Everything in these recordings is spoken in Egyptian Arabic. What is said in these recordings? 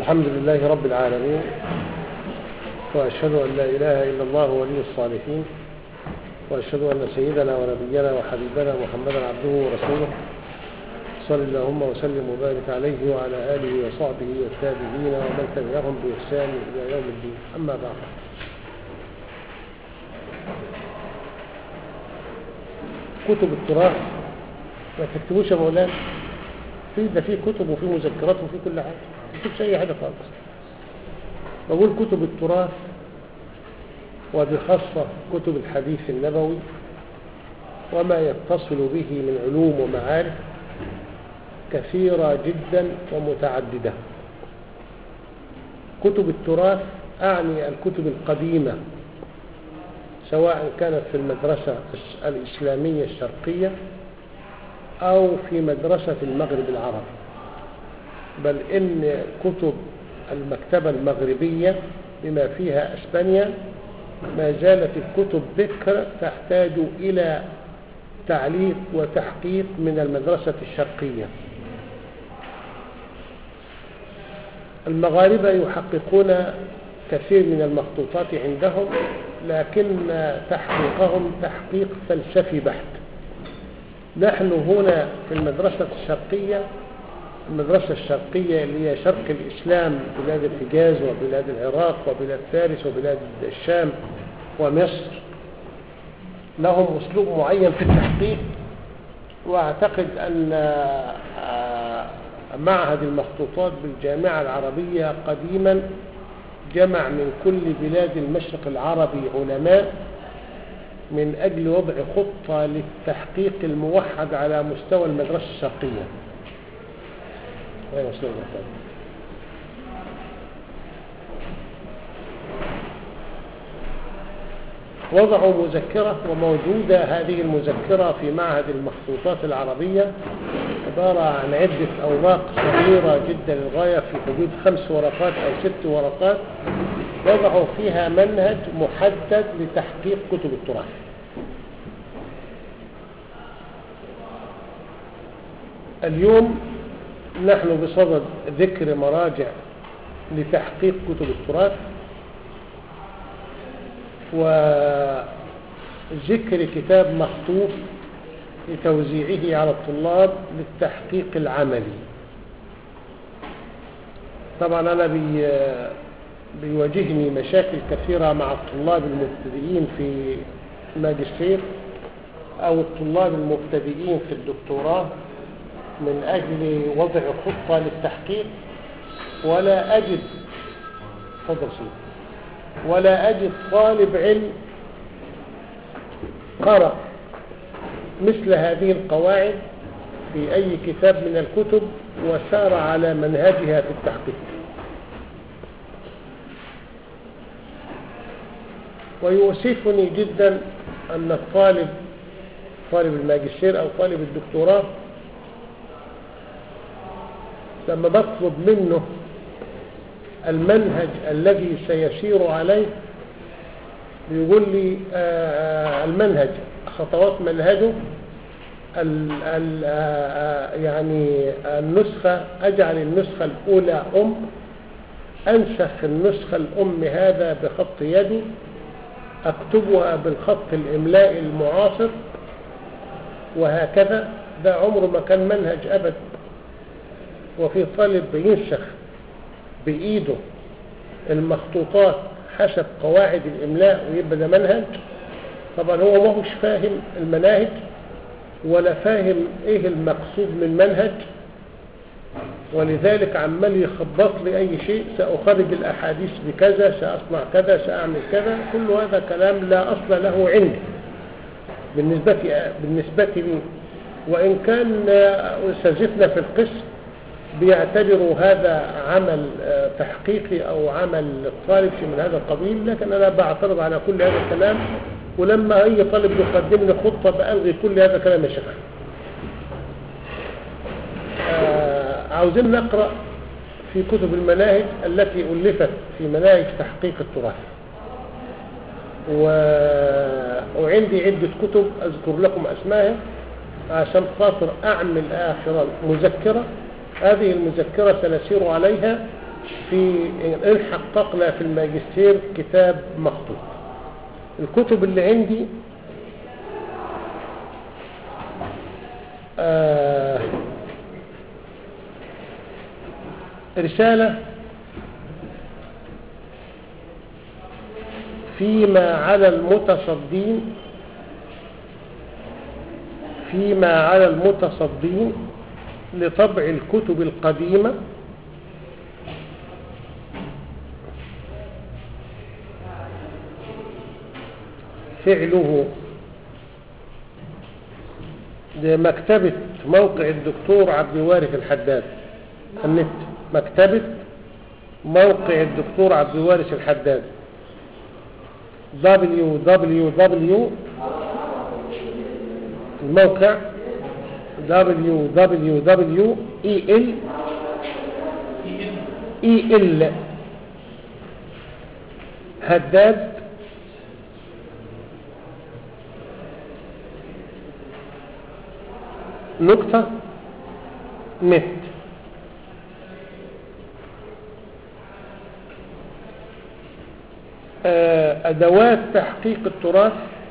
الحمد لله رب العالمين وأشهد أن لا إله إلا الله ولي الصالحين وأشهد أن سيدنا ونبينا وحبيبنا محمدا عبده ورسوله صل اللهم وسلم وبارك عليه وعلى آله وصحبه والتابعين ومن تبعهم بإحسان إلى يوم الدين أما بعد كتب التراث ما تكتبوش يا مولانا في ده في كتب وفي مذكرات وفي كل حاجة ما تكتبش أي حاجة خالص بقول كتب التراث وبخاصة كتب الحديث النبوي وما يتصل به من علوم ومعارف كثيرة جدا ومتعددة كتب التراث أعني الكتب القديمة سواء كانت في المدرسة الإسلامية الشرقية أو في مدرسة المغرب العربي بل إن كتب المكتبة المغربية بما فيها أسبانيا ما زالت الكتب ذكر تحتاج إلى تعليق وتحقيق من المدرسة الشرقية المغاربة يحققون كثير من المخطوطات عندهم لكن تحقيقهم تحقيق فلسفي بحت نحن هنا في المدرسة الشرقية المدرسة الشرقية اللي هي شرق الإسلام بلاد الحجاز وبلاد العراق وبلاد فارس وبلاد الشام ومصر لهم أسلوب معين في التحقيق وأعتقد أن معهد المخطوطات بالجامعة العربية قديما جمع من كل بلاد المشرق العربي علماء من أجل وضع خطة للتحقيق الموحد على مستوى المدرسة الشرقية وضعوا مذكرة وموجودة هذه المذكرة في معهد المخطوطات العربية عبارة عن عدة أوراق صغيرة جدا للغاية في حدود خمس ورقات أو ست ورقات وضعوا فيها منهج محدد لتحقيق كتب التراث اليوم نحن بصدد ذكر مراجع لتحقيق كتب التراث وذكر كتاب مخطوط لتوزيعه على الطلاب للتحقيق العملي طبعا أنا بي بيواجهني مشاكل كثيرة مع الطلاب المبتدئين في الماجستير أو الطلاب المبتدئين في الدكتوراه من أجل وضع خطة للتحقيق ولا أجد فضل سيدي ولا أجد طالب علم قرأ مثل هذه القواعد في أي كتاب من الكتب وسار على منهجها في التحقيق ويؤسفني جدا أن الطالب طالب الماجستير أو طالب الدكتوراه لما بطلب منه المنهج الذي سيسير عليه بيقول لي المنهج خطوات منهجه ال ال يعني النسخة أجعل النسخة الأولى أم أنسخ النسخة الأم هذا بخط يدي أكتبها بالخط الإملاء المعاصر وهكذا ده عمره ما كان منهج أبدا وفي طالب بينسخ بإيده المخطوطات حسب قواعد الإملاء ويبقى ده منهج طبعا هو ما هوش فاهم المناهج ولا فاهم ايه المقصود من منهج ولذلك عمال يخبط لي اي شيء سأخرج الاحاديث بكذا سأصنع كذا سأعمل كذا كل هذا كلام لا اصل له عندي بالنسبة, بالنسبة لي وان كان اساتذتنا في القسم بيعتبروا هذا عمل تحقيقي او عمل طالب من هذا القبيل لكن انا بعترض على كل هذا الكلام ولما اي طالب يقدم لي خطه بالغي كل هذا الكلام يا شيخ عاوزين نقرا في كتب المناهج التي الفت في مناهج تحقيق التراث و... وعندي عده كتب اذكر لكم اسمائها عشان خاطر اعمل اخر مذكره هذه المذكرة سنسير عليها في إن حققنا في الماجستير كتاب مخطوط الكتب اللي عندي آه رسالة فيما على المتصدين فيما على المتصدين لطبع الكتب القديمة فعله لمكتبة موقع الدكتور عبد الوارث الحداد النت مكتبة موقع الدكتور عبد الوارث الحداد www الموقع www el el هداد نقطة نت أدوات تحقيق التراث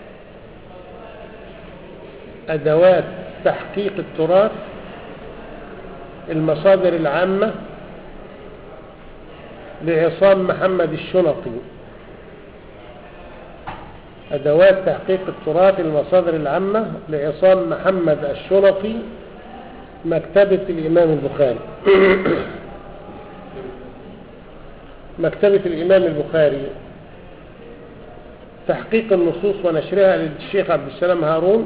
أدوات تحقيق التراث المصادر العامة لعصام محمد الشنطي أدوات تحقيق التراث المصادر العامة لعصام محمد الشنطي مكتبة الإمام البخاري مكتبة الإمام البخاري تحقيق النصوص ونشرها للشيخ عبد السلام هارون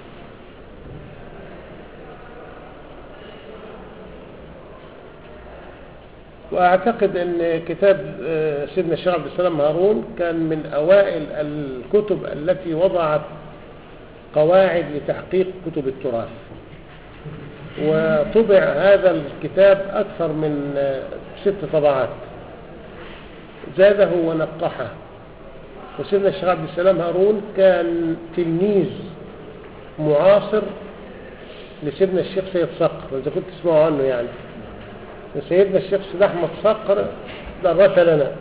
واعتقد ان كتاب سيدنا الشيخ عبد السلام هارون كان من اوائل الكتب التي وضعت قواعد لتحقيق كتب التراث وطبع هذا الكتاب اكثر من ست طبعات زاده ونقحه وسيدنا الشيخ عبد السلام هارون كان تلميذ معاصر لسيدنا الشيخ سيد صقر اذا كنت تسمعوا عنه يعني سيدنا الشيخ سيد احمد صقر درس لنا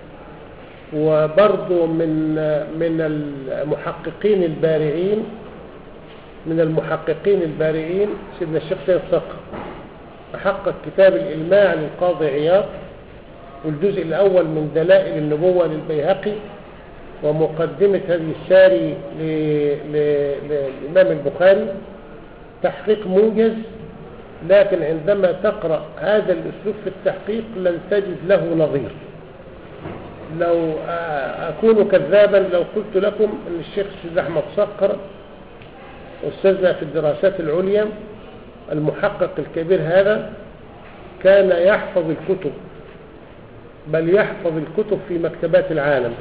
وبرضه من من المحققين البارعين من المحققين البارعين سيدنا الشيخ سيد صقر حقق كتاب الإلماع للقاضي عياض والجزء الأول من دلائل النبوة للبيهقي ومقدمة هذه الساري للإمام البخاري تحقيق موجز لكن عندما تقرأ هذا الأسلوب في التحقيق لن تجد له نظير لو أكون كذابا لو قلت لكم أن الشيخ سيد أحمد صقر أستاذنا في الدراسات العليا المحقق الكبير هذا كان يحفظ الكتب بل يحفظ الكتب في مكتبات العالم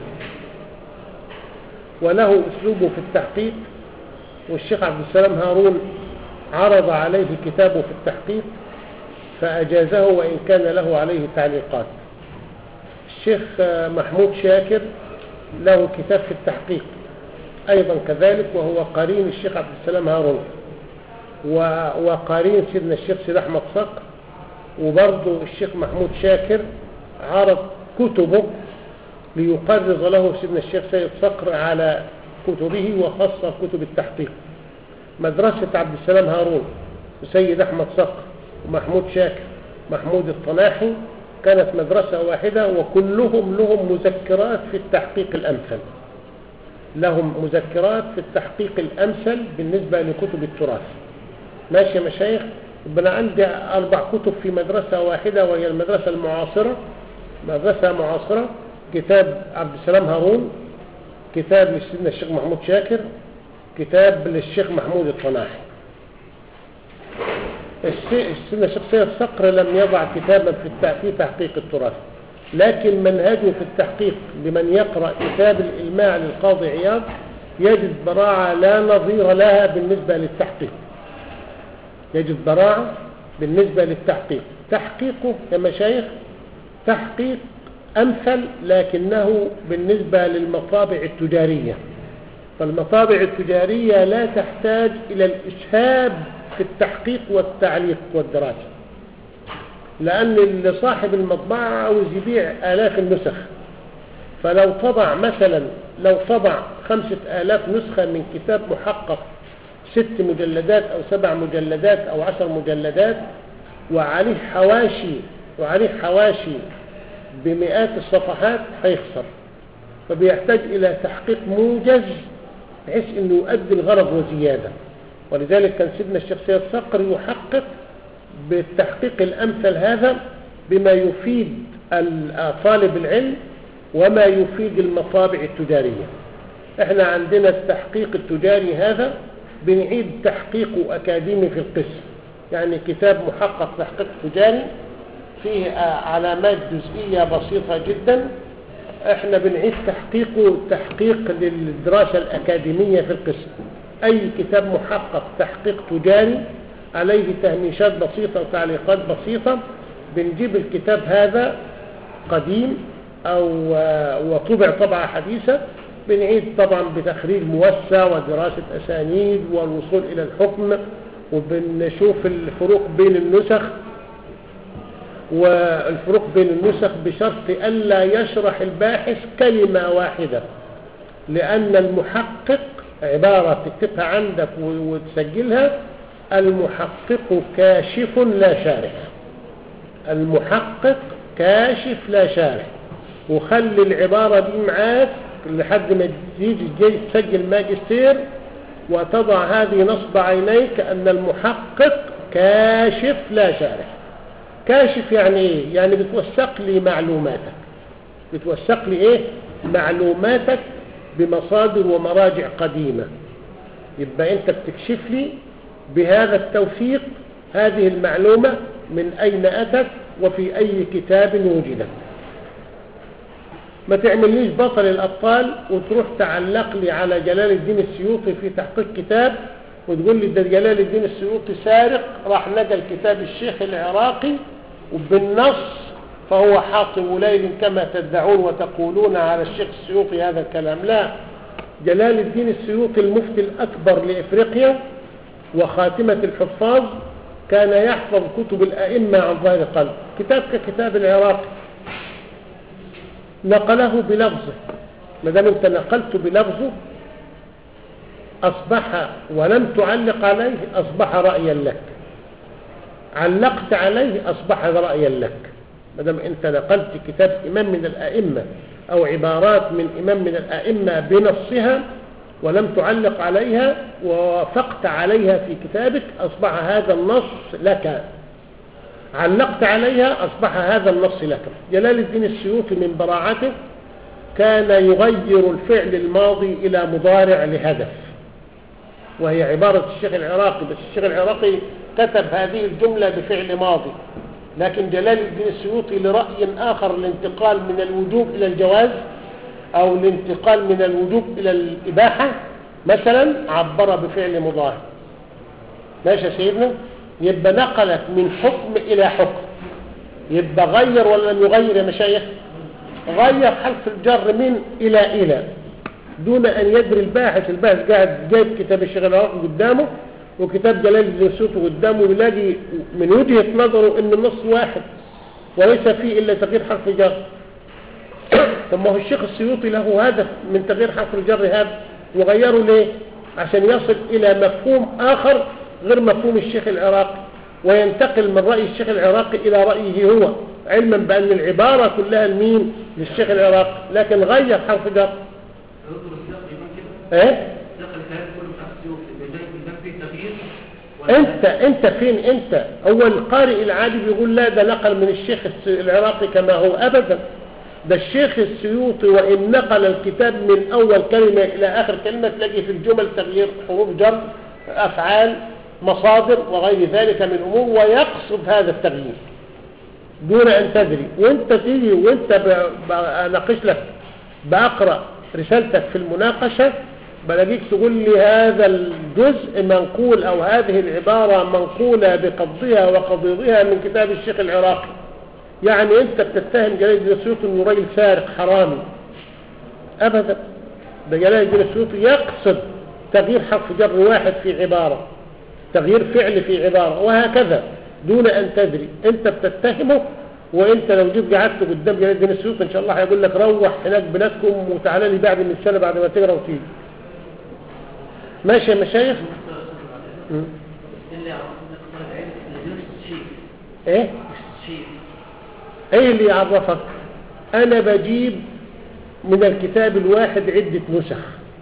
وله أسلوبه في التحقيق والشيخ عبد السلام هارون عرض عليه كتابه في التحقيق فأجازه وإن كان له عليه تعليقات الشيخ محمود شاكر له كتاب في التحقيق أيضا كذلك وهو قرين الشيخ عبد السلام هارون وقرين سيدنا الشيخ سيد أحمد صقر وبرضه الشيخ محمود شاكر عرض كتبه ليقرض له سيدنا الشيخ سيد صقر على كتبه وخاصة كتب التحقيق مدرسة عبد السلام هارون وسيد أحمد صقر ومحمود شاكر محمود الطناحي كانت مدرسة واحدة وكلهم لهم مذكرات في التحقيق الأمثل لهم مذكرات في التحقيق الأمثل بالنسبة لكتب التراث ماشي يا مشايخ يبقى عندي أربع كتب في مدرسة واحدة وهي المدرسة المعاصرة مدرسة معاصرة كتاب عبد السلام هارون كتاب لسيدنا الشيخ محمود شاكر كتاب للشيخ محمود الطناحي سيدنا الشيخ سيد صقر لم يضع كتابا في تحقيق التراث لكن منهجه في التحقيق لمن يقرأ كتاب الإلماع للقاضي عياض يجد براعة لا نظير لها بالنسبة للتحقيق يجد براعة بالنسبة للتحقيق تحقيقه يا مشايخ تحقيق أمثل لكنه بالنسبة للمطابع التجارية فالمطابع التجارية لا تحتاج إلى الإسهاب في التحقيق والتعليق والدراسة لأن اللي صاحب المطبعة عاوز يبيع آلاف النسخ فلو طبع مثلا لو طبع خمسة آلاف نسخة من كتاب محقق ست مجلدات أو سبع مجلدات أو عشر مجلدات وعليه حواشي وعليه حواشي بمئات الصفحات هيخسر فبيحتاج إلى تحقيق موجز بحيث أنه يؤدي الغرض وزيادة ولذلك كان سيدنا الشيخ سيد صقر يحقق بالتحقيق الأمثل هذا بما يفيد طالب العلم وما يفيد المطابع التجارية احنا عندنا التحقيق التجاري هذا بنعيد تحقيقه أكاديمي في القسم يعني كتاب محقق تحقيق تجاري فيه علامات جزئية بسيطة جدا احنا بنعيد تحقيقه تحقيق للدراسة الأكاديمية في القسم أي كتاب محقق تحقيق تجاري عليه تهميشات بسيطة وتعليقات بسيطة بنجيب الكتاب هذا قديم أو وطبع طبعة حديثة بنعيد طبعا بتخريج موسع ودراسة أسانيد والوصول إلى الحكم وبنشوف الفروق بين النسخ والفروق بين النسخ بشرط ألا يشرح الباحث كلمة واحدة لأن المحقق عبارة تكتبها عندك وتسجلها المحقق كاشف لا شارح المحقق كاشف لا شارح وخلي العبارة دي معاك لحد ما تيجي تسجل ماجستير وتضع هذه نصب عينيك أن المحقق كاشف لا شارح كاشف يعني ايه يعني بتوثق لي معلوماتك بتوثق لي ايه معلوماتك بمصادر ومراجع قديمة يبقى انت بتكشف لي بهذا التوثيق هذه المعلومة من اين اتت وفي اي كتاب وجدت ما تعمليش بطل الابطال وتروح تعلق لي على جلال الدين السيوطي في تحقيق كتاب وتقول لي ده جلال الدين السيوطي سارق راح نقل كتاب الشيخ العراقي وبالنص فهو حاطم ليل كما تدعون وتقولون على الشيخ السيوطي هذا الكلام لا جلال الدين السيوطي المفتي الأكبر لإفريقيا وخاتمة الحفاظ كان يحفظ كتب الأئمة عن ظهر قلب كتاب ككتاب العراقي نقله بلفظه ما دام انت نقلت بلفظه أصبح ولم تعلق عليه أصبح رأيا لك علقت عليه أصبح رأيا لك ما دام انت نقلت كتاب إمام من الأئمة أو عبارات من إمام من الأئمة بنصها ولم تعلق عليها ووافقت عليها في كتابك أصبح هذا النص لك علقت عليها أصبح هذا النص لك جلال الدين السيوطي من براعته كان يغير الفعل الماضي إلى مضارع لهدف وهي عبارة الشيخ العراقي بس الشيخ العراقي كتب هذه الجملة بفعل ماضي لكن جلال الدين السيوطي لرأي آخر الانتقال من الوجوب إلى الجواز أو الانتقال من الوجوب إلى الإباحة مثلا عبر بفعل مضارع ماشي يا سيدنا يبقى نقلت من حكم إلى حكم يبقى غير ولا لم يغير يا مشايخ غير حرف الجر من إلى إلى دون أن يدري الباحث الباحث قاعد جايب كتاب الشيخ العراقي قدامه وكتاب جلال الدين السيوطي قدامه يلاقي من وجهة نظره ان النص واحد وليس فيه الا تغيير حرف جر طب ما هو الشيخ السيوطي له هدف من تغيير حرف الجر هذا وغيره ليه عشان يصل الى مفهوم اخر غير مفهوم الشيخ العراقي وينتقل من رأي الشيخ العراقي الى رأيه هو علما بان العبارة كلها المين للشيخ العراقي لكن غير حرف جر ايه انت انت فين انت هو القارئ العادي بيقول لا ده نقل من الشيخ العراقي كما هو ابدا ده الشيخ السيوطي وان نقل الكتاب من اول كلمة الى اخر كلمة تلاقي في الجمل تغيير حروف جر افعال مصادر وغير ذلك من امور ويقصد هذا التغيير دون ان تدري وانت تيجي وانت بناقش لك بقرأ رسالتك في المناقشة بلاقيك تقول لي هذا الجزء منقول او هذه العبارة منقولة بقضها وقضيضها من كتاب الشيخ العراقي يعني انت بتتهم جلال الدين السيوطي انه راجل سارق حرامي ابدا ده جلال الدين السيوطي يقصد تغيير حرف جر واحد في عبارة تغيير فعل في عبارة وهكذا دون أن تدري أنت بتتهمه وانت لو جيت قعدت قدام جلال الدين السيوطي ان شاء الله هيقول لك روح هناك بلادكم وتعالى لي بعد من السنه بعد ما تقرا وتيجي ماشي يا مشايخ مم. اللي يعرف طالب علم اللي نفس الشيء ايه نفس الشيء ايه اللي يعرفك انا بجيب من الكتاب الواحد عدة نسخ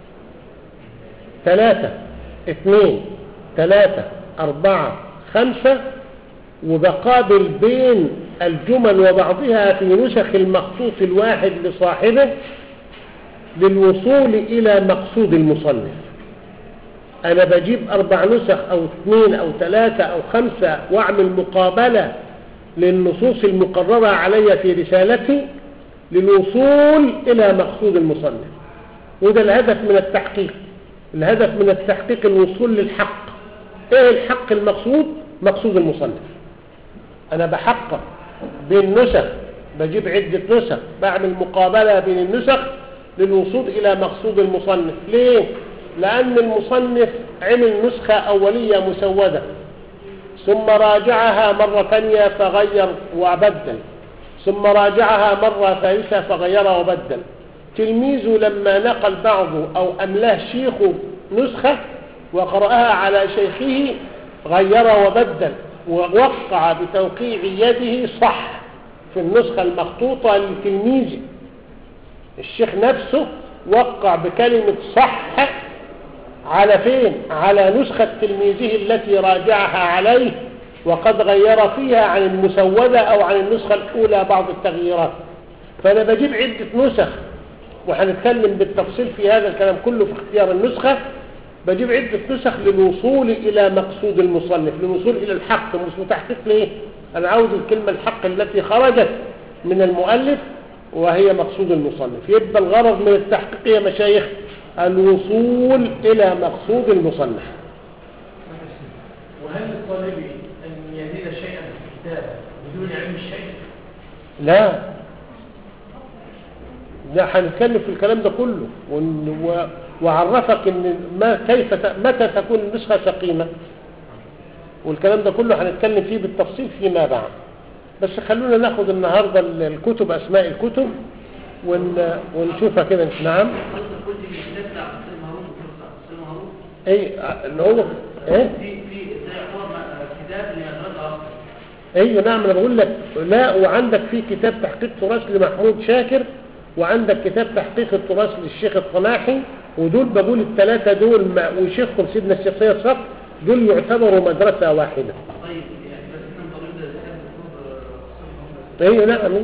ثلاثة اثنين ثلاثة اربعة خمسة وبقابل بين الجمل وبعضها في نسخ المخطوط الواحد لصاحبه للوصول الى مقصود المصنف انا بجيب اربع نسخ او اثنين او ثلاثة او خمسة واعمل مقابلة للنصوص المقررة علي في رسالتي للوصول الى مقصود المصنف وده الهدف من التحقيق الهدف من التحقيق الوصول للحق ايه الحق المقصود مقصود المصنف انا بحقق بين نسخ بجيب عدة نسخ بعمل مقابلة بين النسخ للوصول الى مقصود المصنف ليه لان المصنف عمل نسخة اولية مسودة ثم راجعها مرة ثانية فغير وبدل ثم راجعها مرة ثالثة فغير وبدل تلميذه لما نقل بعضه او املاه شيخه نسخة وقرأها على شيخه غير وبدل ووقع بتوقيع يده صح في النسخة المخطوطة للتلميذ الشيخ نفسه وقع بكلمة صح على فين على نسخة تلميذه التي راجعها عليه وقد غير فيها عن المسودة او عن النسخة الاولى بعض التغييرات فانا بجيب عدة نسخ وهنتكلم بالتفصيل في هذا الكلام كله في اختيار النسخة بجيب عدة نسخ للوصول الى مقصود المصنف للوصول الى الحق مش تحقيق ليه انا عاوز الكلمة الحق التي خرجت من المؤلف وهي مقصود المصنف يبقى الغرض من التحقيق يا مشايخ الوصول الى مقصود المصنف وهل للطالب أن يزيد شيئا في الكتاب بدون علم الشيء؟ لا لا هنتكلم في الكلام ده كله وإن- و- وعرفك ان ما كيف ت- متى تكون النسخة سقيمة والكلام ده كله هنتكلم فيه بالتفصيل فيما بعد بس خلونا ناخد النهاردة ال- الكتب اسماء الكتب ون ونشوفها كده نعم قلت قلت في الكتاب بتاع سليم هارون وفرصة سليم هارون اي اللي هو ايه في في زي عبارة ما- كتاب لمدرسة آخر ايوه نعم انا بقول لك لا وعندك في كتاب تحقيق تراث لمحمود شاكر وعندك كتاب تحقيق التراث للشيخ الصناحي ودول بقول الثلاثه دول ما- وشيخهم سيدنا الشيخ سيد صقر دول يعتبروا مدرسه واحده طيب يعني بس احنا طالب ده كان المفروض ايوه نعم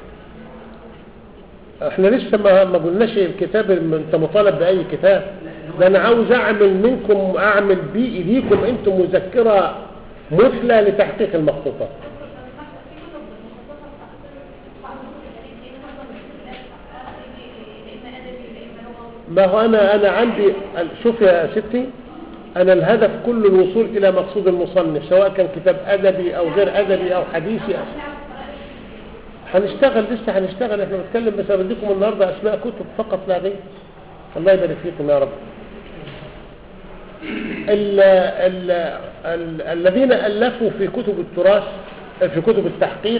احنا لسه ما ما قلناش الكتاب الم- انت مطالب باي كتاب ده انا عاوز اعمل منكم اعمل بي ايديكم انتم مذكره مثلى لتحقيق المخطوطات ما هو أنا أنا عندي شوف يا ستي أنا الهدف كله الوصول إلى مقصود المصنف سواء كان كتاب أدبي أو غير أدبي أو حديثي أو هنشتغل لسه هنشتغل احنا بنتكلم بس بديكم النهارده أسماء كتب فقط لا غير الله يبارك فيكم يا رب ال ال ال الذين ألفوا في كتب التراث في كتب التحقيق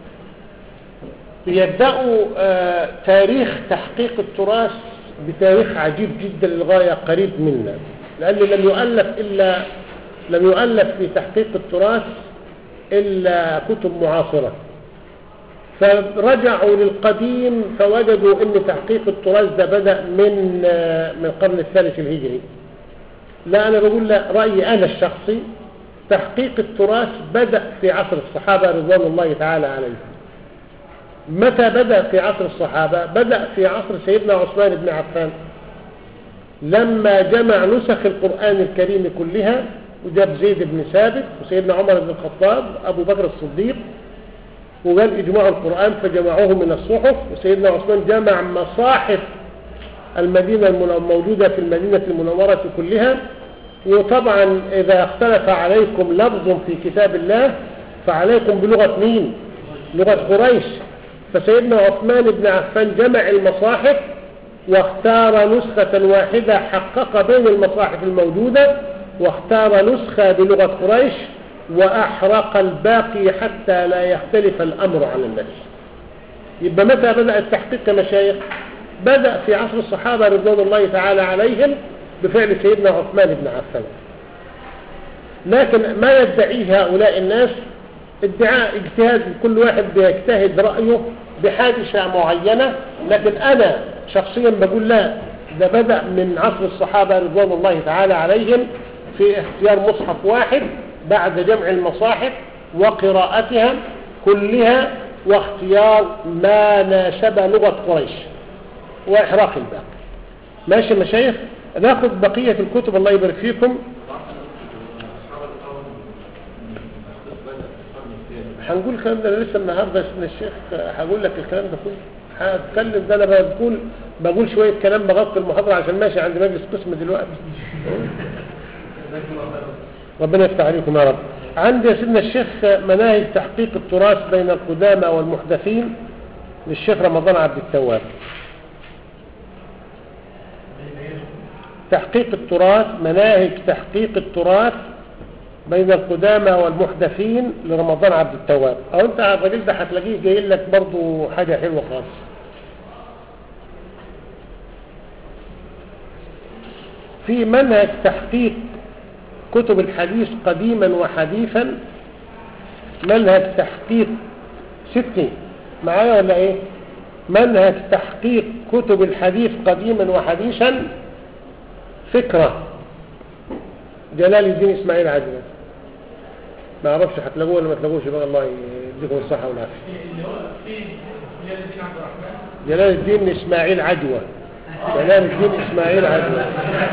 يبدأوا آه، تاريخ تحقيق التراث بتاريخ عجيب جدا للغاية قريب منا لأن لم يؤلف إلا لم يؤلف في تحقيق التراث إلا كتب معاصرة فرجعوا للقديم فوجدوا أن تحقيق التراث ده بدأ من آه، من القرن الثالث الهجري لا أنا بقول لا رأيي أنا الشخصي تحقيق التراث بدأ في عصر الصحابة رضوان الله تعالى عليهم متى بدأ في عصر الصحابة بدأ في عصر سيدنا عثمان بن عفان لما جمع نسخ القرآن الكريم كلها وجاب زيد بن ثابت وسيدنا عمر بن الخطاب أبو بكر الصديق وقال اجمعوا القرآن فجمعوه من الصحف وسيدنا عثمان جمع مصاحف المدينة الموجودة في المدينة المنورة كلها وطبعا إذا اختلف عليكم لفظ في كتاب الله فعليكم بلغة مين لغة قريش فسيدنا عثمان بن عفان جمع المصاحف واختار نسخة واحدة حقق بين المصاحف الموجودة واختار نسخة بلغة قريش وأحرق الباقي حتى لا يختلف الأمر على الناس يبقى متى بدأ التحقيق يا مشايخ بدأ في عصر الصحابة رضوان الله تعالى عليهم بفعل سيدنا عثمان بن عفان لكن ما يدعيه هؤلاء الناس ادعاء اجتهاد كل واحد بيجتهد رأيه بحادثة معينة لكن أنا شخصيا بقول لا ده بدأ من عصر الصحابة رضوان الله تعالى عليهم في اختيار مصحف واحد بعد جمع المصاحف وقراءتها كلها واختيار ما ناسب لغة قريش وإحراق الباقي ماشي يا مشايخ ناخد بقية الكتب الله يبارك فيكم هنقول الكلام ده أنا لسه النهارده سيدنا الشيخ هقول لك الكلام ده كله هتكلم ده انا بقول بقول شويه كلام بغطي المحاضره عشان ماشي عند مجلس قسم دلوقتي ربنا يفتح عليكم يا رب عندي يا سيدنا الشيخ مناهج تحقيق التراث بين القدامى والمحدثين للشيخ رمضان عبد التواب تحقيق التراث مناهج تحقيق التراث بين القدامى والمحدثين لرمضان عبد التواب او انت الراجل ده هتلاقيه جاي لك برضه حاجه حلوه خالص في منهج تحقيق كتب الحديث قديما وحديثا منهج تحقيق ستي معايا ولا ايه منهج تحقيق كتب الحديث قديما وحديثا فكرة جلال الدين اسماعيل عجلة ما اعرفش هتلاقوه ولا ما تلاقوش بقى الله يديكم الصحة والعافية اللي هو في جلال الدين عبد الرحمن جلال الدين اسماعيل عجوة جلال الدين اسماعيل عجوة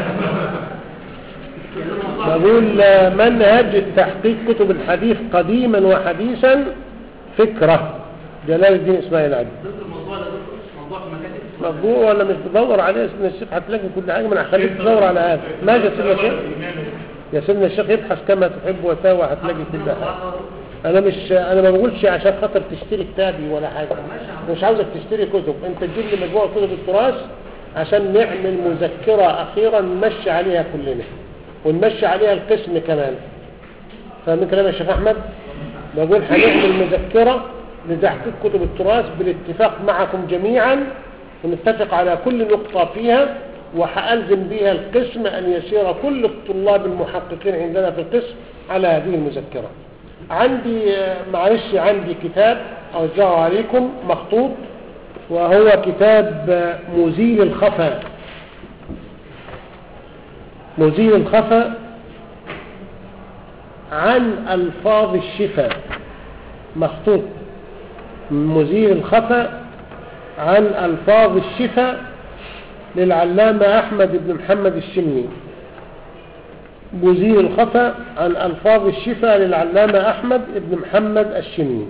بقول منهج تحقيق كتب الحديث قديما وحديثا فكرة جلال الدين اسماعيل عجوة ضد الموضوع ده ضد موضوع في مكاتب مطبوع ولا مش تدور عليه يا سيدنا الشيخ هتلاقي كل حاجة من هخليك تدور على هذا ماذا يا سيدنا الشيخ يا سيدنا الشيخ ابحث كما تحب وتاوى هتلاقي كل حاجة انا مش انا ما بقولش عشان خاطر تشتري كتابي ولا حاجة مش عاوزك تشتري كتب انت تجيب لي مجموعة كتب التراث عشان نعمل مذكرة اخيرا نمشي عليها كلنا ونمشي عليها القسم كمان فاهم كلام يا شيخ احمد بقول هنعمل مذكرة لتحقيق كتب التراث بالاتفاق معكم جميعا ونتفق على كل نقطة فيها وهألزم بها القسم أن يسير كل الطلاب المحققين عندنا في القسم على هذه المذكرة عندي آه، معلش عندي كتاب أوزعه عليكم مخطوط وهو كتاب آه، مزيل الخفا مزيل الخفا عن ألفاظ الشفا مخطوط مزيل الخفا عن ألفاظ الشفا للعلامة أحمد بن محمد الشمي مزيل الخفا عن ألفاظ الشفا للعلامة أحمد بن محمد الشمي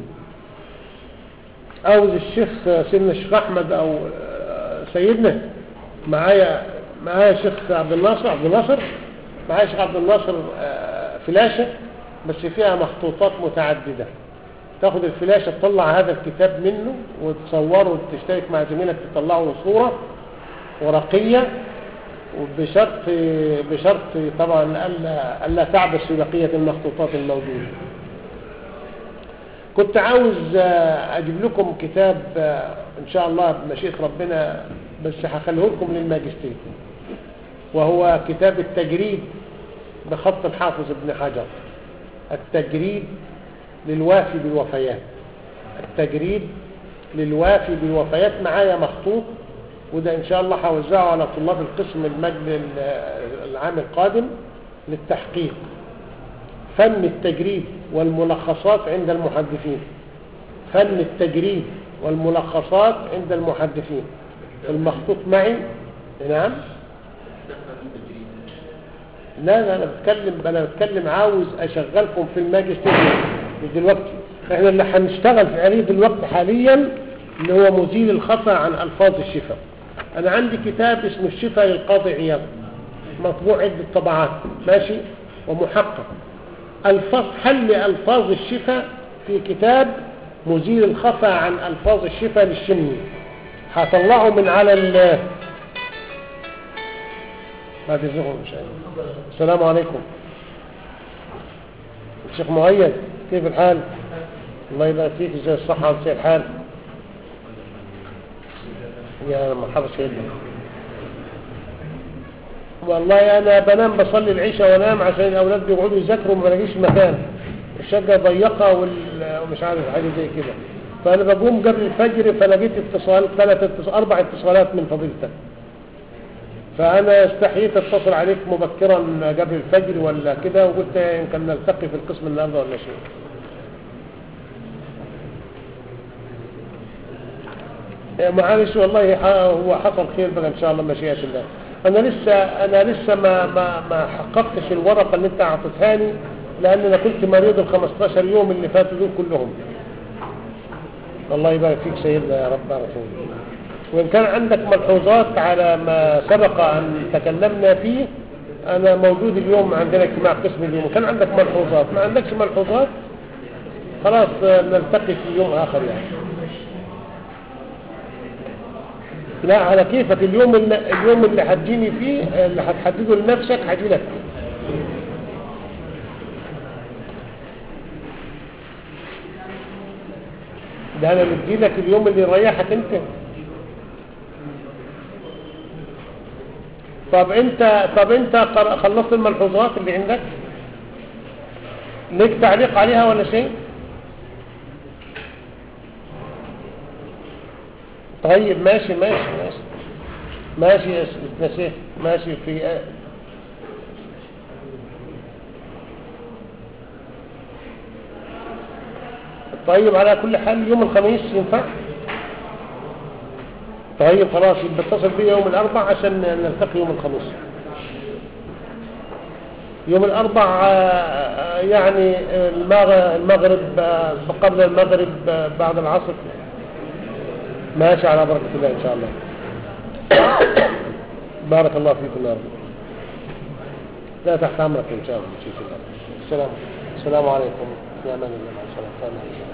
عاوز الشيخ سيدنا الشيخ أحمد أو آه، سيدنا معايا معايا الشيخ عبد الناصر عبد الناصر معايا الشيخ عبد الناصر آه، فلاشة بس فيها مخطوطات متعددة تاخد الفلاشة تطلع هذا الكتاب منه وتصوره وتشترك مع زميلك تطلعه له صورة ورقية وبشرط بشرط طبعا ألا, ألا تعبس في بقية المخطوطات الموجودة كنت عاوز آه، أجيب لكم كتاب آه، إن شاء الله بمشيئة ربنا بس هخليه لكم للماجستير وهو كتاب التجريد بخط الحافظ ابن حجر التجريد للوافي بالوفيات التجريد للوافي بالوفيات معايا مخطوط وده ان شاء الله هوزعه على طلاب القسم المجد العام القادم للتحقيق فن التجريد والملخصات عند المحدثين فن التجريد والملخصات عند المحدثين المخطوط معي نعم لا لا انا بتكلم انا بتكلم عاوز اشغلكم في الماجستير دلوقتي احنا اللي هنشتغل في عليه دلوقتي حاليا اللي هو مزيل الخفا عن الفاظ الشفاء انا عندي كتاب اسمه الشفاء للقاضي عياض مطبوع عدة طبعات ماشي ومحقق الفاظ حل الفاظ الشفاء في كتاب مزيل الخفا عن الفاظ الشفاء للشمي هطلعه من على ال بعد الظهر ان شاء الله السلام عليكم الشيخ مؤيد كيف الحال الله يبارك فيك ازاي الصحة وازاي الحال يا مرحبا سيدنا والله انا بنام بصلي العشاء وانام عشان الاولاد بيقعدوا يذاكروا ما بلاقيش مكان الشقه ضيقه وال- ومش عارف حاجه زي كده فانا بقوم قبل الفجر فلقيت اتصال ثلاث اتصال اربع اتصالات من فضيلتك فانا استحييت اتصل عليك مبكرا قبل الفجر ولا كده وقلت يمكن نلتقي في القسم النهارده ولا شيء يا معلش والله ح- هو حصل خير بقى ان شاء الله مشيئة الله انا لسه انا لسه ما ما ما حققتش الورقه اللي انت اعطيتهاني لان انا كنت مريض ال 15 يوم اللي فاتوا دول كلهم الله يبارك فيك سيدنا يا رب بارك فيك وان كان عندك ملحوظات على ما سبق ان تكلمنا فيه انا موجود اليوم عندنا اجتماع قسم اليوم كان عندك ملحوظات ما عندكش ملحوظات خلاص آه، نلتقي في يوم اخر يعني لا على كيفك اليوم اللي اليوم اللي هتجيني فيه اللي هتحدده لنفسك هجي لك فيه ده انا مدي لك اليوم اللي يريحك انت طب انت طب انت قر- خلصت الملحوظات اللي عندك ليك تعليق عليها ولا شيء طيب ماشي ماشي ماشي ماشي يا س- نسيه ماشي في طيب على كل حال يوم الخميس ينفع طيب خلاص يبقى اتصل بي يوم الاربع عشان نلتقي يوم الخميس يوم الاربع آه، يعني المغ- المغرب آه، قبل المغرب آه، بعد العصر ماشي على بركة الله إن شاء الله بارك الله فيكم يا رب لا تحت أمرك إن شاء الله بشيء الله السلام السلام عليكم في أمان الله مع السلامة في أمان الله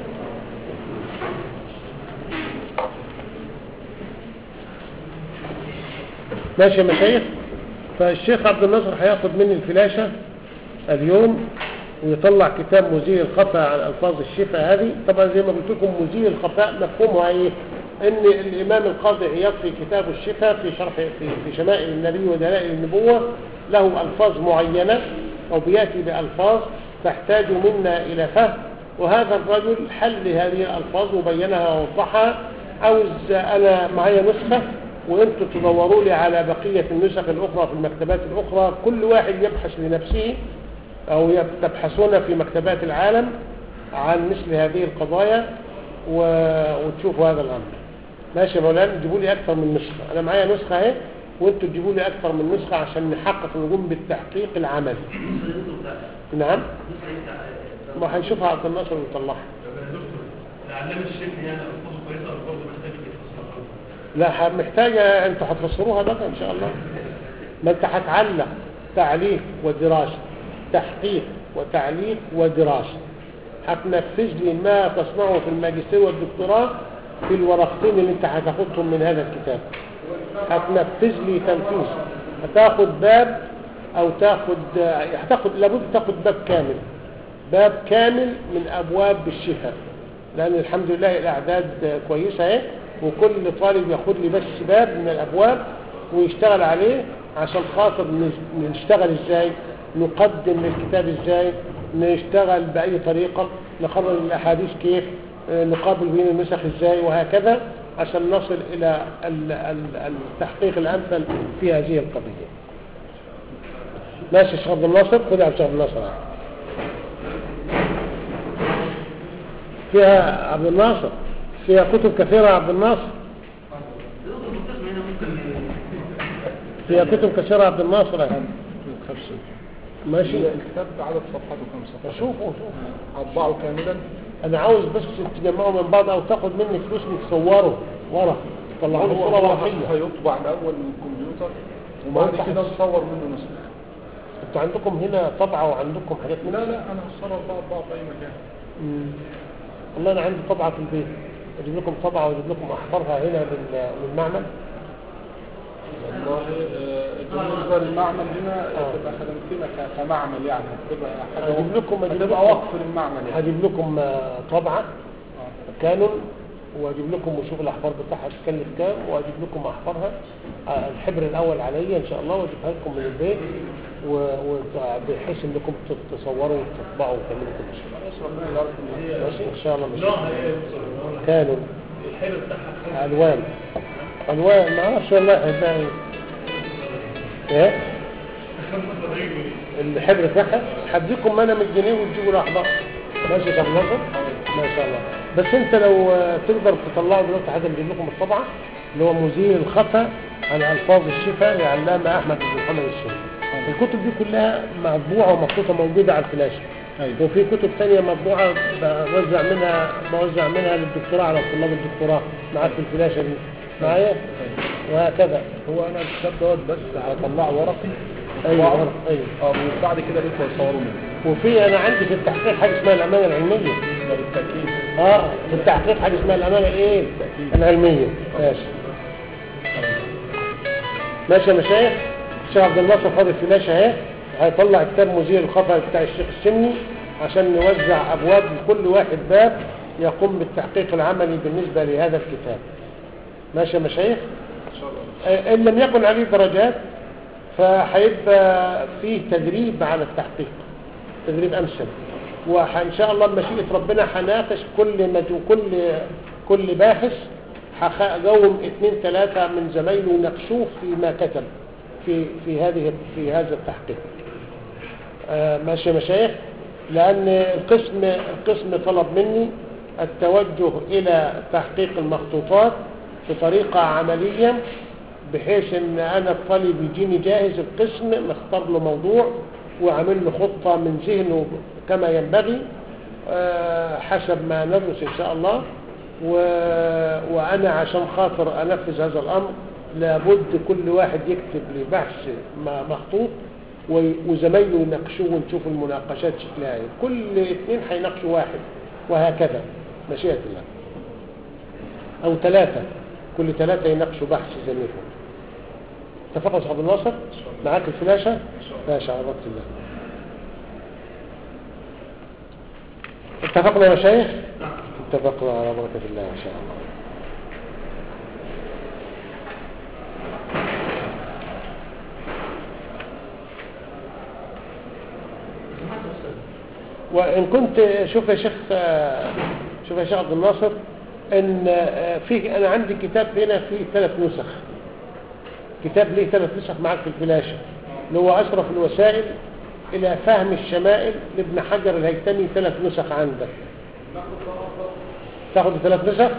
ماشي يا مشايخ فالشيخ عبد الناصر هياخد مني الفلاشة اليوم ويطلع كتاب مزيل الخفاء عن ألفاظ الشفاء هذه طبعا زي ما قلت لكم مزيل الخفاء مفهومها ايه ان الامام القاضي عياض في كتاب الشفاء في شرح في, في شمائل النبي ودلائل النبوة له ألفاظ معينة أو بيأتي بألفاظ تحتاج منا إلى فهم وهذا الرجل حل هذه الألفاظ وبينها ووضحها عاوز أنا معايا نسخة وانتم تدوروا لي على بقية النسخ الأخرى في المكتبات الأخرى كل واحد يبحث لنفسه أو يب- تبحثون في مكتبات العالم عن مثل هذه القضايا و... وتشوفوا هذا الأمر ماشي يا مولانا تجيبوا لي أكثر من نسخة أنا معايا نسخة اهي وانتوا تجيبوا لي أكثر من نسخة عشان نحقق نقوم بالتحقيق العملي نعم ما هيشوفها عبد الناصر ويطلعها العلامة الشيخ يعني ألفاظه كويسة ألفاظه محتاج تفسير لا ح- محتاجة انتوا هتفسروها بقى ان شاء الله ما انت هتعلق تعليق ودراسة تحقيق وتعليق ودراسة هتنفذ لي ما تصنعه في الماجستير والدكتوراه في الورقتين اللي انت هتاخدهم من هذا الكتاب هتنفذ لي تنفيذ هتاخد باب او تاخد هتاخد لابد تاخد باب كامل باب كامل من ابواب الشفاء لان الحمد لله الاعداد كويسه اهي وكل طالب ياخد لي بس باب من الابواب ويشتغل عليه عشان خاطر نش- نشتغل ازاي نقدم للكتاب ازاي نشتغل باي طريقه نخرج الاحاديث كيف آه، نقابل بين النسخ ازاي وهكذا عشان نصل الى ال- ال- التحقيق الامثل في هذه القضيه ماشي يا شيخ عبد الناصر خذ يا شيخ عبد الناصر فيها عبد الناصر فيها كتب كثيرة يا عبد الناصر فيها كتب كثيرة يا عبد الناصر يا ماشي الكتاب عدد صفحاته كم صفحة؟ شوفوا شوفوا أطبعه كاملا انا عاوز بس تجمعوا من بعض او تاخد مني فلوس تصوره ورا طلعوا لي هو صورة هو ورقية هيطبع الأول من الكمبيوتر وبعد وأنت كده هتس- نصور منه نسخة انتوا عندكم هنا طبعة وعندكم حاجات من لا لا أنا هصور بقى أطبعه في أي مكان مم. والله انا عندي طبعة في البيت اجيب لكم طبعة واجيب لكم احفرها هنا لل- للمعمل والله آه، بالنسبة للمعمل هنا تبقى خدمتنا ك- كمعمل يعني هتبقى حاجة هجيب لكم هجيب هتبقى لكم- وقف للمعمل يعني هجيب لكم آه، طبعة آه. كانون واجيب لكم وشوف الاحبار بتاعها تكلف كام واجيب لكم احبارها آه، الحبر الاول عليا ان شاء الله واجيبها لكم من البيت و- و- بحيث انكم ت- تصوروا وتطبعوا وتعملوا كل شيء خلاص ربنا يبارك فيك. ماشي ان شاء الله ماشي نوعها ايه يا دكتور؟ كانون الحلو بتاعها الوان الوان ما اعرفش والله هيبقى ايه الحبر بتاعها هديكم ما انا 100 جنيه وتجيبوا الاحبار ماشي يا ابو ناصر ما شاء الله بس انت لو آه، تقدر تطلعوا دلوقتي حاجه نجيب لكم الطبعه اللي هو مزيل الخفا عن الفاظ الشفاء لعلامه احمد بن محمد الشيخ الكتب دي كلها مطبوعه ومخطوطه موجوده على الفلاشه أيوة. وفي كتب ثانيه مطبوعه بوزع منها بوزع منها للدكتوراه على طلاب الدكتوراه معاك في الفلاشه دي معايا وهكذا هو انا الكتاب دوت بس هطلعه ورقي ايوه وأقعد- ورق، ايوه اه وبعد كده بيطلع يصوروا منه وفي انا عندي في التحقيق حاجه اسمها الامانه العلميه ده بالتأكيد اه في التحقيق حاجه اسمها الامانه ايه العلميه ماشي ماشي يا مشايخ الشيخ عبد الناصر فاضل فلاشه اهي هيطلع كتاب مزيل الخطا بتاع الشيخ السمني عشان نوزع ابواب لكل واحد باب يقوم بالتحقيق العملي بالنسبه لهذا الكتاب ماشي يا مشايخ ان شاء الله آه، ان لم يكن عليه درجات فهيبقى فيه تدريب على التحقيق تدريب امثل وان شاء الله بمشيئه ربنا هناقش كل مجو كل كل باحث هجوم اثنين ثلاثه من زمايله يناقشوه فيما كتب في في هذه في هذا التحقيق آه، ماشي يا مشايخ لان القسم القسم طلب مني التوجه الى تحقيق المخطوطات بطريقه عمليه بحيث ان انا الطالب يجيني جاهز القسم مختار له موضوع وعامل له خطه من ذهنه كما ينبغي آه، حسب ما ندرس ان شاء الله و... وانا عشان خاطر انفذ هذا الامر لابد كل واحد يكتب لي بحث م- مخطوط و- وزمايله يناقشوه ونشوف المناقشات شكلها ايه كل اثنين هيناقشوا واحد وهكذا مشيئة الله او ثلاثة كل ثلاثة يناقشوا بحث زميلهم اتفقنا يا صاحب الناصر معاك الفلاشة ماشي على بركة الله اتفقنا يا مشايخ اتفقنا على بركة الله ان شاء الله وإن كنت شوف يا شيخ شوف يا شيخ عبد الناصر إن في أنا عندي كتاب هنا فيه ثلاث نسخ كتاب ليه ثلاث نسخ معاك في الفلاشة اللي هو أشرف الوسائل إلى فهم الشمائل لابن حجر الهيثمي ثلاث نسخ عندك تاخد ثلاث نسخ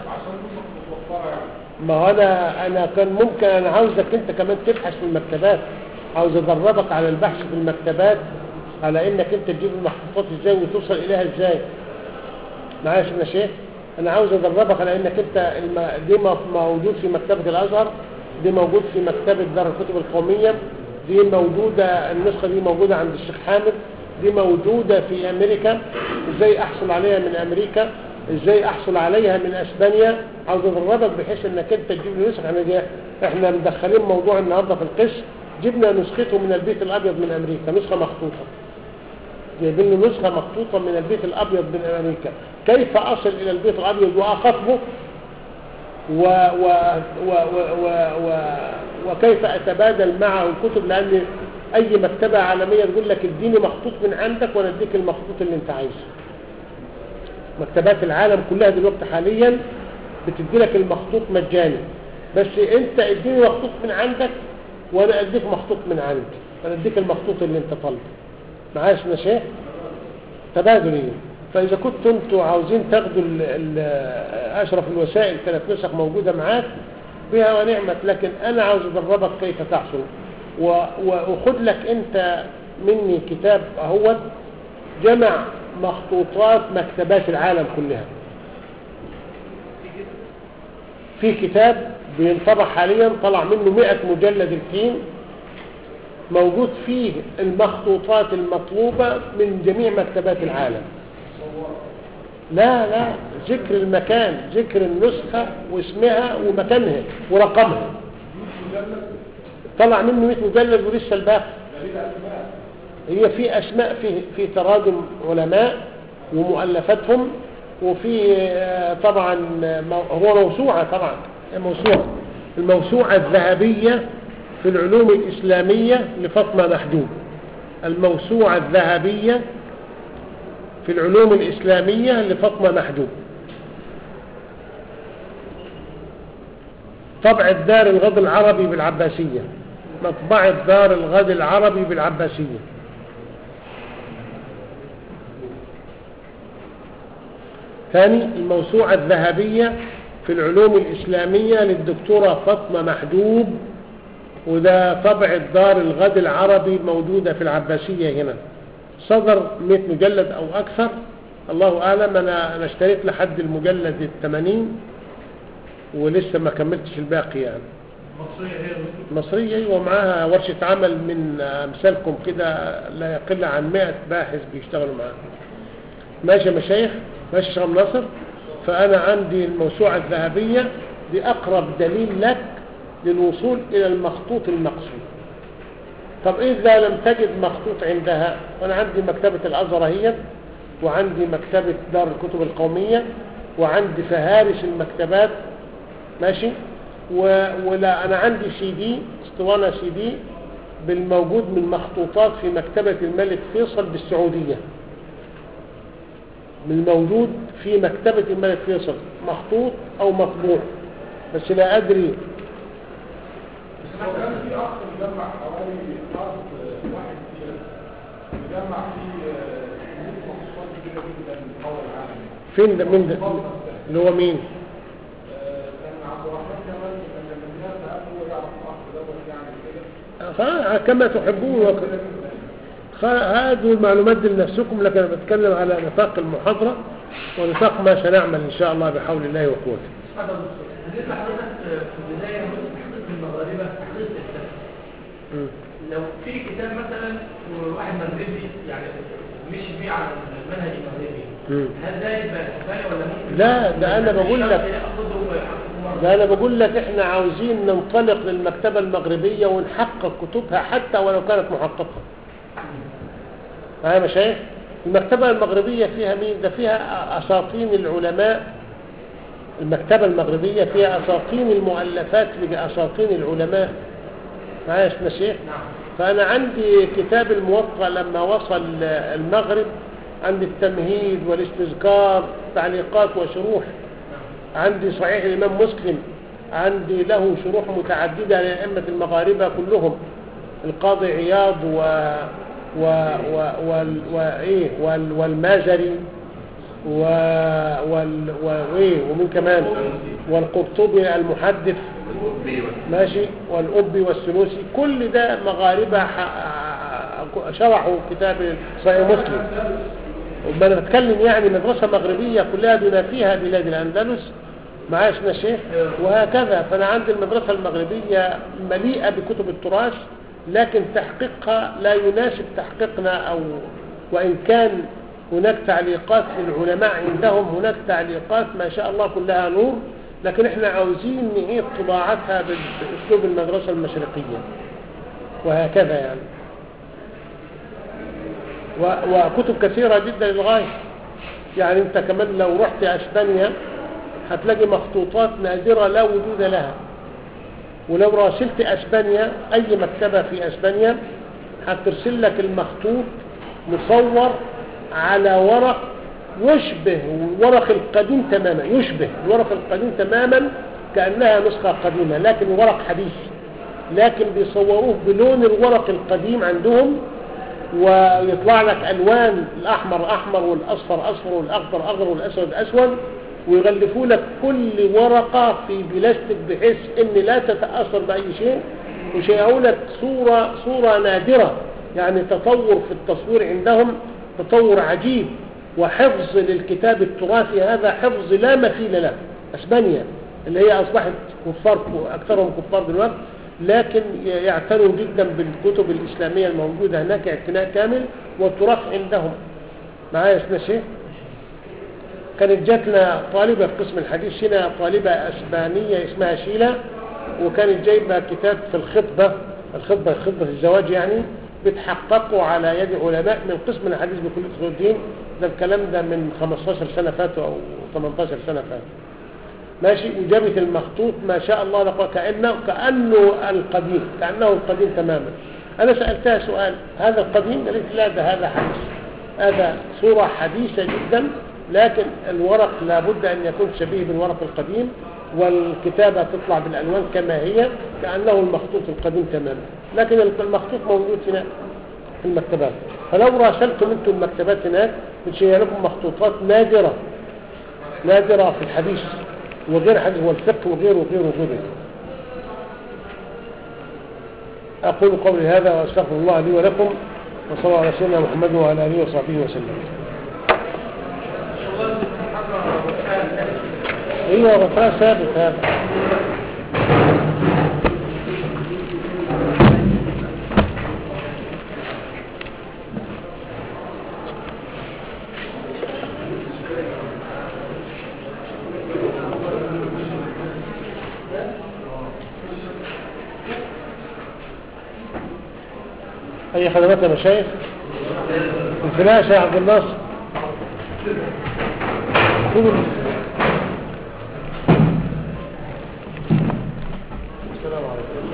ما هو انا انا كان ممكن انا عاوزك انت كمان تبحث في المكتبات عاوز ادربك على البحث في المكتبات على انك انت تجيب المخطوطات ازاي وتوصل اليها ازاي معايا يا شيخ انا عاوز ادربك على انك انت الم... دي م- موجود في مكتبة الازهر دي موجود في مكتبة دار الكتب القومية دي موجودة النسخة دي موجودة عند الشيخ حامد دي موجودة في امريكا ازاي احصل عليها من امريكا ازاي احصل عليها من اسبانيا عاوز ادربك بحيث انك انت تجيب لي نسخ احنا جا- احنا مدخلين موضوع النهارده في القسم جبنا نسخته من البيت الابيض من امريكا نسخه مخطوطه جايبين له نسخه مخطوطه من البيت الابيض من امريكا كيف اصل الى البيت الابيض واخاطبه و و و و و و وكيف اتبادل معه الكتب لان اي مكتبه عالميه تقول لك اديني مخطوط من عندك وانا اديك المخطوط اللي انت عايزه مكتبات العالم كلها دلوقتي حاليا بتدي لك المخطوط مجاني بس انت اديني مخطوط من عندك وانا اديك مخطوط من عندي انا اديك المخطوط اللي انت طالبه معايا يا شيخ تبادلي فاذا كنتوا انتوا عاوزين تاخدوا ال- ال- اشرف الوسائل ثلاث نسخ موجوده معاك بها ونعمت لكن انا عاوز ادربك كيف تحصل و- وخد لك انت مني كتاب اهوت جمع مخطوطات مكتبات العالم كلها في كتاب بينطبع حاليا طلع منه 100 مجلد الحين موجود فيه المخطوطات المطلوبة من جميع مكتبات العالم لا لا ذكر المكان ذكر النسخة واسمها ومكانها ورقمها طلع منه 100 مجلد ولسه الباقي هي في اسماء في في تراجم علماء ومؤلفاتهم وفي آه، طبعا آه، مو- هو موسوعه طبعا هي موسوعه الموسوعه الذهبيه في العلوم الاسلاميه لفاطمه محجوب الموسوعه الذهبيه في العلوم الاسلاميه لفاطمه محجوب طبعة دار الغد العربي بالعباسية مطبعة دار الغد العربي بالعباسية ثاني الموسوعة الذهبية في العلوم الإسلامية للدكتورة فاطمة محجوب وده طبعة دار الغد العربي موجودة في العباسية هنا صدر 100 مجلد أو أكثر الله أعلم أنا أنا اشتريت لحد المجلد الثمانين ولسه ما كملتش الباقي يعني مصرية هي المسلمة. مصرية أيوة ومعاها ورشة عمل من أمثالكم كده لا يقل عن 100 باحث بيشتغلوا معاها ماشي يا مشايخ ماشي يا شيخ عبد الناصر فأنا عندي الموسوعة الذهبية دي أقرب دليل لك للوصول إلى المخطوط المقصود طب إذا لم تجد مخطوط عندها وأنا عندي مكتبة الأزهر هي وعندي مكتبة دار الكتب القومية وعندي فهارس المكتبات ماشي و... ولا أنا عندي سي دي اسطوانة سي دي بالموجود من مخطوطات في مكتبة الملك فيصل بالسعودية من الموجود في مكتبة الملك فيصل مخطوط أو مطبوع بس لا أدري هو كان في اخ مجمع حوالي ارض واحد كتير مجمع فيه آه، كمية مخصوصات كبيرة جدا حول العالم فين ده من ده اللي هو مين آه، كان عبد الرحمن كمان كان لما الناس سألوا يعرف الاخ دوت يعني كده خ- كما تحبون وك- خ- هاتوا المعلومات دي لنفسكم لكن أنا بتكلم على نطاق المحاضرة ونطاق ما سنعمل إن شاء الله بحول الله وقوته هذا الدكتور. بالنسبة لحضرتك آه، في البداية حقيقة المغاربة حقيقة السلف م. لو في كتاب مثلا وواحد مغربي يعني مشي بيه على المنهج المغربي م. هل ده يبقى كفاية ولا ممكن لا، ده أنا بقول لك- ياخده ويحققه مرة ده أنا بقول لك إحنا عاوزين ننطلق للمكتبة المغربية ونحقق كتبها حتى ولو كانت محققة معايا يا مشايخ المكتبة المغربية فيها مين ده فيها أساطين العلماء المكتبة المغربية فيها أساطين المؤلفات لأساطين العلماء معايا يا مشايخ نعم فأنا عندي كتاب الموطأ لما وصل المغرب عندي التمهيد والاستذكار تعليقات وشروح عندي صحيح الإمام مسلم عندي له شروح متعددة لأئمة المغاربة كلهم القاضي عياض و و و وال وإيه وال والمازري و وال وإيه ومن كمان والقرطبي المحدث ماشي والأبي والسنوسي كل ده مغاربة ح- شرحوا كتاب صحيح مسلم وما انا بتكلم يعني مدرسة مغربية كلها بما فيها بلاد الأندلس معايا يا شيخ وهكذا فأنا عندي المدرسة المغربية مليئة بكتب التراث لكن تحقيقها لا يناسب تحقيقنا أو وإن كان هناك تعليقات للعلماء عندهم هناك تعليقات ما شاء الله كلها نور لكن احنا عاوزين نعيد طباعتها بأسلوب المدرسة المشرقية وهكذا يعني و- وكتب كثيرة جدا للغاية يعني انت كمان لو رحت اسبانيا هتلاقي مخطوطات نادرة لا وجود لها ولو راسلت اسبانيا اي مكتبة في اسبانيا هترسل لك المخطوط مصور على ورق يشبه الورق القديم تماما يشبه الورق القديم تماما كأنها نسخة قديمة لكن ورق حديث لكن بيصوروه بلون الورق القديم عندهم ويطلع لك الوان الاحمر احمر والاصفر اصفر والاخضر اخضر والاسود اسود ويغلفوا لك كل ورقه في بلاستيك بحيث ان لا تتاثر باي شيء ويشيعوا لك صوره صوره نادره يعني تطور في التصوير عندهم تطور عجيب وحفظ للكتاب التراثي هذا حفظ لا مثيل له اسبانيا اللي هي اصبحت كفار اكثرهم كفار دلوقتي لكن يعتنوا جدا بالكتب الإسلامية الموجودة هناك اعتناء كامل والتراث عندهم معايا يا اسمها شيخ كانت جاتنا طالبة في قسم الحديث هنا طالبة أسبانية اسمها شيلا وكانت جايبة كتاب في الخطبة الخطبة خطبة الزواج يعني بتحققوا على يد علماء من قسم الحديث بكل أصول الدين ده الكلام ده من 15 سنة فاتوا أو 18 سنة فاتوا ماشي وجابت المخطوط ما شاء الله لقوا كأنه كأنه القديم كأنه القديم تماما أنا سألتها سؤال هذا القديم قالت لا ده هذا حديث هذا صورة حديثة جدا لكن الورق لابد أن يكون شبيه بالورق القديم والكتابة تطلع بالألوان كما هي كأنه المخطوط القديم تماما لكن المخطوط موجود هنا في المكتبات فلو راسلتم انتم المكتبات هناك بتشير لكم مخطوطات نادرة نادرة في الحديث وغير حديث والفقه وغيره وغيره وغيره أقول قولي هذا وأستغفر الله لي ولكم وصلى الله على سيدنا محمد وعلى آله وصحبه وسلم ايوه غفاء ثابت هذا اي خدمات يا مشايخ الفلاش يا عبد الناصر خذوا السلام عليكم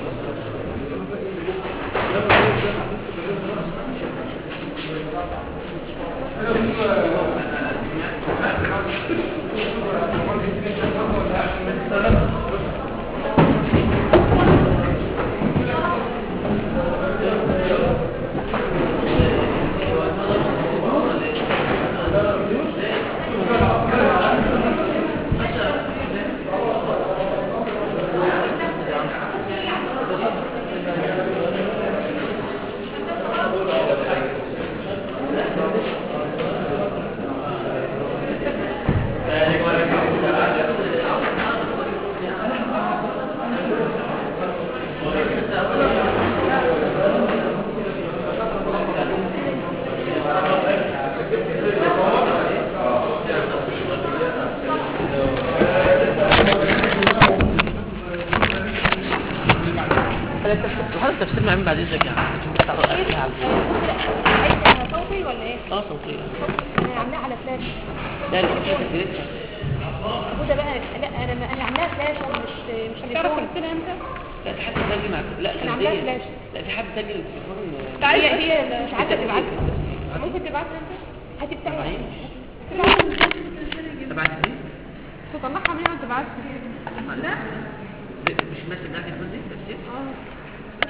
هذا التفسير مع مين بعد اذنك يا عم انت بتعرف ايه على عايزة صوتي ولا ايه؟ اه صوتيه انا عاملاها على فلاش لا لا في تسجيلتها وده بقى لا انا انا عاملاها فلاش مش مش تليفون لا في حد سجل مع لا أنا عاملاها سجل فلاش. لا في حد سجل التليفون هي هي مش عايزه تبعتها ممكن تبعتها انت؟ هاتي بتاعي معيش تبعتها تبعت مين؟ تطلعها منين وتبعتها مش ماسك معاك التليفون دي تفسير اه